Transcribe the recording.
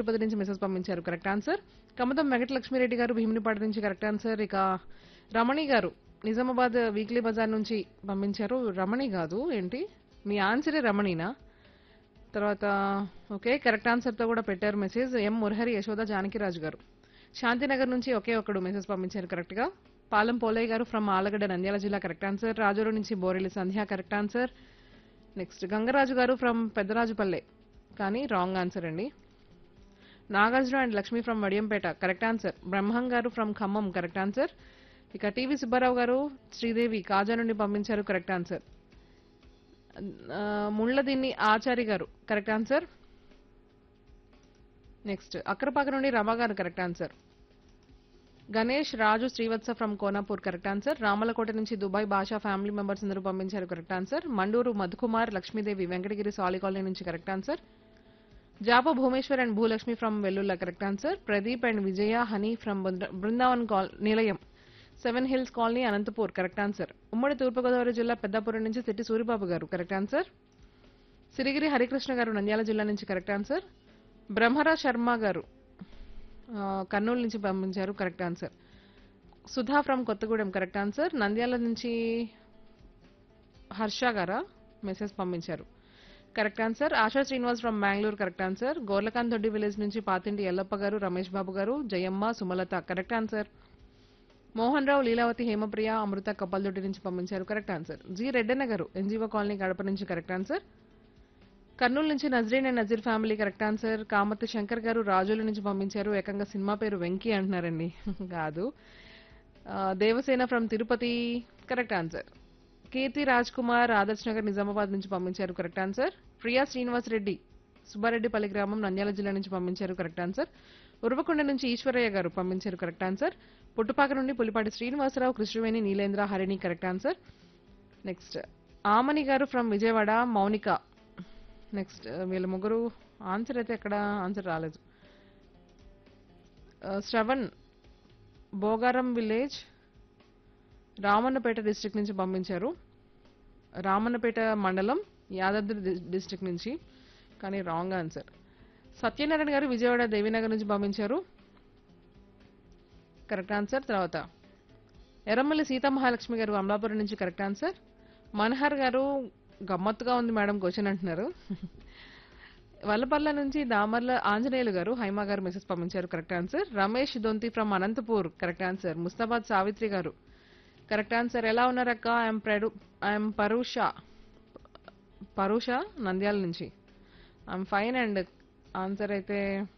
తిరుపతి నుంచి మెసేజ్ పంపించారు correct answer కమతం Venkatalakshmi Reddy గారు భీమునిపాడు నుంచి కరెక్ట్ ఆన్సర్ ఇక రమణి గారు నిజామాబాద్ వీక్లీ బజార్ నుంచి పంపించారు రమణి కాదు ఏంటి మీ ఆన్సరే రమణినా తర్వాత ఓకే కరెక్ట్ ఆన్సర్తో కూడా పెట్టారు మెసేజ్ ఎం మురహరి యశోద జానకిరాజు గారు శాంతినగర్ నుంచి ఒకే ఒకడు మెసేజ్ పంపించారు కరెక్ట్గా పాలెం పోలయ్య గారు ఫ్రమ్ ఆలగడ్డ నంద్యాల జిల్లా కరెక్ట్ ఆన్సర్ రాజోరు నుంచి Borelli Sandhya correct answer next Gangaraju గారు ఫ్రమ్ పెద్దరాజుపల్లె కానీ రాంగ్ ఆన్సర్ అండి Nagarjuna and Lakshmi from Vadiyampeta correct answer Brahmam గారు ఫ్రమ్ ఖమ్మం కరెక్ట్ ఆన్సర్ ఇక టీవీ సుబ్బారావు గారు శ్రీదేవి కాజా నుండి పంపించారు కరెక్ట్ ఆన్సర్ ఆ, ముళ్ళదిన్ని ఆచారి గారు కరెక్ట్ ఆన్సర్ నెక్స్ట్ అక్కరపాక నుండి రమ గారు correct answer Ganesh Raju Srivatsa from Konapur correct answer Ramalakota నుంచి దుబాయ్ భాషా ఫ్యామిలీ మెంబర్స్ అందరూ పంపించారు correct answer Manduru Madhukumar Lakshmidevi Venkatagiri Sali colony నుంచి correct answer Japa Bhumeshwar and Bhulakshmi from Vellulla correct answer Pradeep and Vijaya honey from Brindavan కాల్ నిలయం seven hills colony Anantapur correct answer ఉమ్మడి తూర్పుగోదావరి జిల్లా పెద్దాపురం నుంచి సిట్టి సూరిబాబు గారు కరెక్ట్ ఆన్సర్ సిరిగిరి హరికృష్ణ గారు నంద్యాల జిల్లా నుంచి కరెక్ట్ ఆన్సర్ బ్రహ్మరా శర్మ గారు ఆ, కర్నూలు నుంచి పంపించారు correct answer Sudha from Kothagudem correct answer Nandyal నుంచి హర్ష గారా మెసేజ్ పంపించారు correct answer Asha Srinivas from Bengaluru correct answer Gorlakanth Doddi village నుంచి పాతింటి ఎల్లప్ప గారు రమేష్ బాబు గారు జయమ్మ సుమలత కరెక్ట్ ఆన్సర్ మోహన్ రావు లీలావతి హేమప్రియ అమృత కప్పల్దొడ్డి నుంచి పంపించారు కరెక్ట్ ఆన్సర్ జి రెడ్డన్న గారు ఎన్జీఓ కాలనీ గడప నుంచి కరెక్ట్ ఆన్సర్ కర్నూలు నుంచి Nazreen and Nazir family correct answer Kamathi Shankar గారు రాజుల నుంచి పంపించారు ఏకంగా సినిమా పేరు వెంకీ అంటున్నారండి కాదు ఆ, Devasena from Tirupati correct answer Keerthi Raj Kumar Adarsh Nagar Nizamabad నుంచి పంపించారు కరెక్ట్ ఆన్సర్ ప్రియా శ్రీనివాస్ రెడ్డి సుబ్బారెడ్డిపల్లి గ్రామం నంద్యాల జిల్లా నుంచి పంపించారు కరెక్ట్ ఆన్సర్ ఉరవకొండ నుంచి ఈశ్వరయ్య గారు పంపించారు కరెక్ట్ ఆన్సర్ పుట్టుపాక నుండి Pulipati Srinivasarao Krishnaveni Neelendra Harini correct answer next Amani గారు ఫ్రమ్ విజయవాడ మౌనిక నెక్స్ట్ వీళ్ళ ముగ్గురు ఆన్సర్ అయితే ఎక్కడ ఆన్సర్ రాలేదు ఆ, శ్రవణ్ బోగారం విలేజ్ రామన్నపేట డిస్ట్రిక్ట్ నుంచి పంపించారు రామన్నపేట మండలం యాదాద్రి డి- డిస్ట్రిక్ట్ నుంచి కానీ రాంగ్ ఆన్సర్ సత్యనారాయణ గారు విజయవాడ దేవీనగర్ నుంచి పంపించారు కరెక్ట్ ఆన్సర్ తర్వాత ఎర్రమల్లి సీతామహాలక్ష్మి గారు అమలాపురం నుంచి కరెక్ట్ ఆన్సర్ మనహర్ గారు గమ్మత్తుగా ఉంది మేడం క్వశ్చన్ అంటున్నారు వల్లపల్ల నుంచి దామర్ల ఆంజనేయులు గారు హైమా గారు మెసేజ్ పంపించారు correct answer Ramesh Donthi from Anantapur correct answer Mustabad Savitri గారు కరెక్ట్ ఆన్సర్ ఎలా ఉన్నారక్క ఐఎమ్ ప్రడు ఐఎమ్ పరుష పరుష నంద్యాల నుంచి ఐఎమ్ ఫైన్ అండ్ ఆన్సర్ అయితే